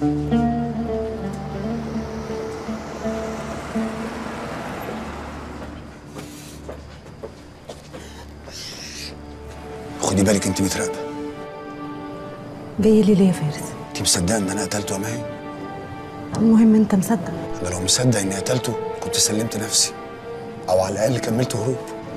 خدي بالك انت متراقبه جاي لي ليه يا فارس انت مصدقه ان انا قتلته يا ماهي المهم انت مصدق انا لو مصدق اني قتلته كنت سلمت نفسي او على الاقل كملت هروب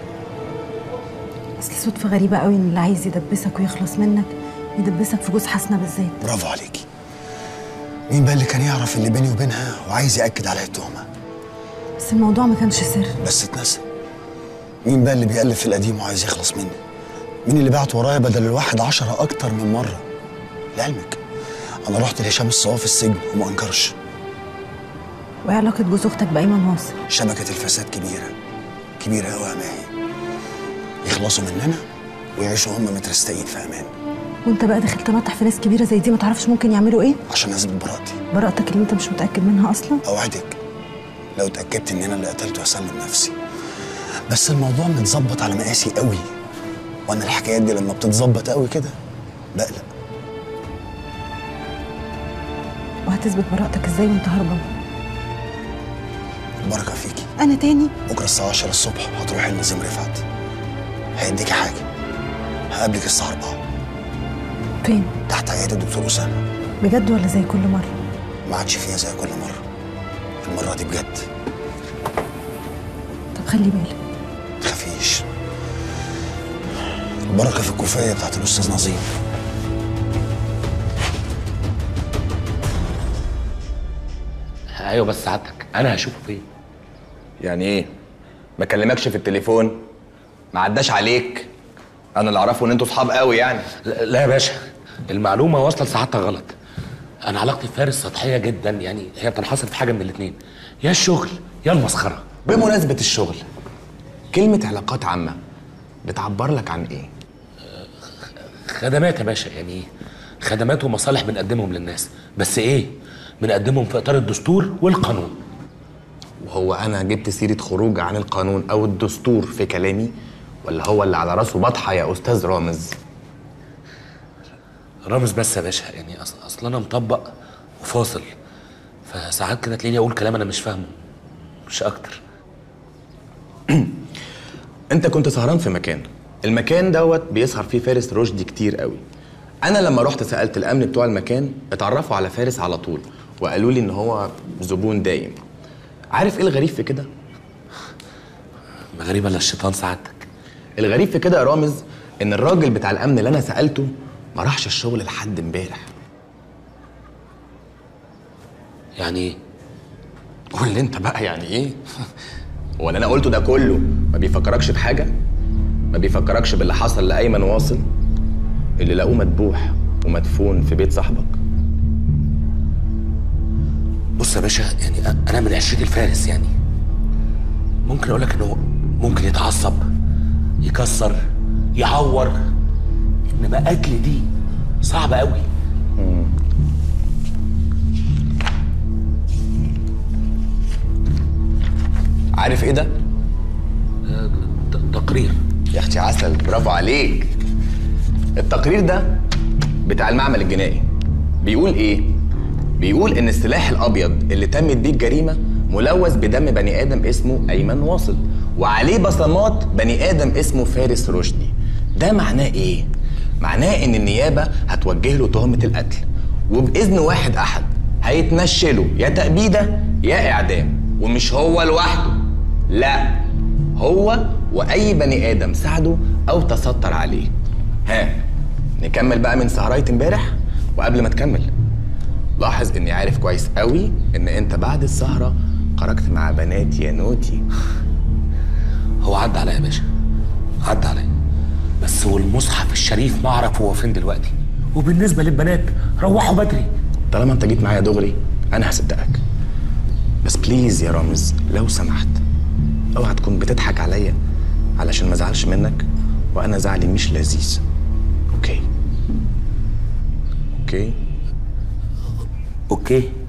اصل صدفه غريبه قوي ان اللي عايز يدبسك ويخلص منك يدبسك في جوز حسنه بالذات برافو عليكي مين بقى اللي كان يعرف اللي بيني وبينها وعايز ياكد عليها التهمه بس الموضوع ما كانش سر بس اتنسى مين بقى اللي بيألف في القديم وعايز يخلص مني مين اللي بعت ورايا بدل الواحد عشرة أكتر من مرة لعلمك أنا رحت لهشام الصواف في السجن وما أنكرش وايه علاقه جوز اختك بايمن واصل شبكة الفساد كبيرة كبيرة أوي يا ماهي يخلصوا مننا ويعيشوا هم مترستقين في أمان وانت بقى داخل تنطح في ناس كبيره زي دي ما تعرفش ممكن يعملوا ايه عشان أثبت براءتي براءتك اللي انت مش متاكد منها اصلا أوعدك لو اتأكدت إن أنا اللي قتلته هسلم نفسي بس الموضوع متظبط على مقاسي قوي وأنا الحكايات دي لما بتتظبط قوي كده بقلق وهتثبت براءتك ازاي وانت هربان البركة فيكي انا تاني بكرة الساعة 10 الصبح هتروحي لنظام رفعت هيديكي حاجة هقابلك الساعة 4 فين تحت عيادة الدكتور أسامة بجد ولا زي كل مره ما عادش فيها زي كل مرة المرة دي بجد طب خلي بالك تخافيش البركة في الكوفية بتاعت الأستاذ نظيم ايوه بس سعادتك انا هشوفه فين يعني ايه ما كلمكش في التليفون ما عداش عليك انا اللي اعرفه ان انتوا صحاب قوي يعني لا لا يا باشا المعلومه واصله لسعادتك غلط انا علاقتي بفارس سطحيه جدا يعني هي بتنحصر في حاجه من الاثنين يا الشغل يا المسخره بمناسبه الشغل كلمه علاقات عامه بتعبر لك عن ايه خدمات يا باشا يعني خدمات ومصالح بنقدمهم للناس بس ايه بنقدمهم في اطار الدستور والقانون وهو انا جبت سيره خروج عن القانون او الدستور في كلامي ولا هو اللي على راسه بطحه يا استاذ رامز رامز بس يا باشا يعني اصل اصل انا مطبق وفاصل فساعات كده تلاقيني اقول كلام انا مش فاهمه مش اكتر انت كنت سهران في مكان المكان دوت بيسهر فيه فارس رشدي كتير قوي انا لما رحت سالت الامن بتوع المكان اتعرفوا على فارس على طول وقالوا لي ان هو زبون دايم عارف ايه الغريب في كده ما غريبه الا الشيطان سعادتك الغريب في كده يا رامز ان الراجل بتاع الامن اللي انا سالته ما راحش الشغل لحد امبارح يعني ايه قول لي انت بقى يعني ايه ولا انا قلته ده كله ما بيفكركش بحاجه ما بيفكركش باللي حصل لايمن واصل اللي لقوه مذبوح ومدفون في بيت صاحبك بص يا باشا يعني أ- انا من عشرة الفارس يعني ممكن اقول لك انه ممكن يتعصب يكسر يعور انما قتل دي صعبه قوي عارف ايه ده ت- تقرير يا اختي عسل برافو عليك التقرير ده بتاع المعمل الجنائي بيقول ايه بيقول ان السلاح الابيض اللي تمت بيه الجريمه ملوث بدم بني ادم اسمه ايمن واصل وعليه بصمات بني ادم اسمه فارس رشدي ده معناه ايه معناه ان النيابه هتوجه له تهمه القتل وباذن واحد احد هيتنشله يا تأبيده يا اعدام ومش هو لوحده لا هو واي بني ادم ساعده او تستر عليه ها نكمل بقى من سهرايه امبارح وقبل ما تكمل لاحظ اني عارف كويس قوي ان انت بعد السهره خرجت مع بنات يا نوتي هو عدى عليا يا باشا عدى عليا بس والمصحف الشريف ما اعرف هو فين دلوقتي وبالنسبه للبنات روحوا بدري طالما انت جيت معايا دغري انا هصدقك بس بليز يا رامز لو سمحت اوعى تكون بتضحك عليا علشان ما ازعلش منك وانا زعلي مش لذيذ اوكي اوكي اوكي